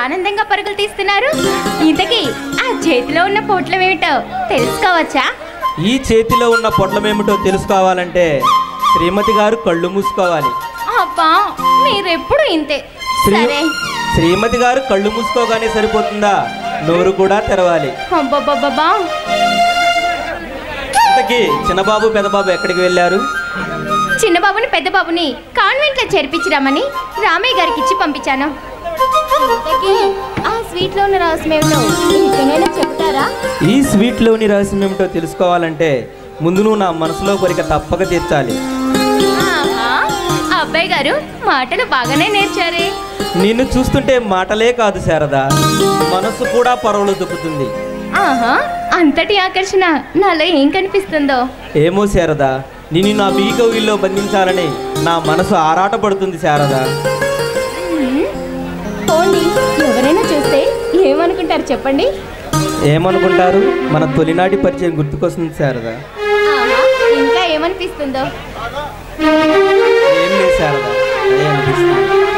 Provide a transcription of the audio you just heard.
ఆనందంగా పరుగులు తీస్తున్నారు ఇంతకీ ఆ చేతిలో ఉన్న పొట్లం ఏమిటో తెలుసుకోవచ్చా ఈ చేతిలో ఉన్న పొట్లమేమిటో తెలుసుకోవాలంటే శ్రీమతి గారు కళ్ళు మూసుకోవాలి అబ్బా మీరెప్పుడు ఇంతే శ్రీ సరే శ్రీమతి గారు కళ్ళు మూసుకోగానే సరిపోతుందా నోరు కూడా తెరవాలి అబ్బబ్బబ్బబ్బా ఇంతకీ చిన్నబాబు పెదబాబు ఎక్కడికి వెళ్ళారు చిన్న బాబుని పెద్ద బాబుని కాన్వెంట్లో చేర్పించిరామని రామయ్య గారికి ఇచ్చి పంపించాను ఇంతకీ ఆ స్వీట్లో ఉన్న రహస్యం ఏమిటో ఇంకనైనా చెబుతారా ఈ స్వీట్లోని రహస్యం ఏమిటో తెలుసుకోవాలంటే ముందు నువ్వు నా మనసులో కోరిక తప్పక తీర్చాలి ఆహా, అబ్బాయి గారు మాటలు బాగానే నేర్చారే నిన్ను చూస్తుంటే మాటలే కాదు శారదా మనసు కూడా పరవలు దుక్కుతుంది ఆహా అంతటి ఆకర్షణ నాలో ఏం కనిపిస్తుందో ఏమో శారదా నిన్ను నా బీకవిల్లో బంధించాలని నా మనసు ఆరాటపడుతుంది శారదా ఉమ్, పోండి ఎవరైనా చూస్తే ఏమనుకుంటారు చెప్పండి ఏమనుకుంటారు మన తొలినాటి పరిచయం గుర్తుకొస్తుంది శారదా ఆహా, ఇంకా ఏమనిపిస్తుందో ఏం లేదు శారదా అదే అనిపిస్తుంది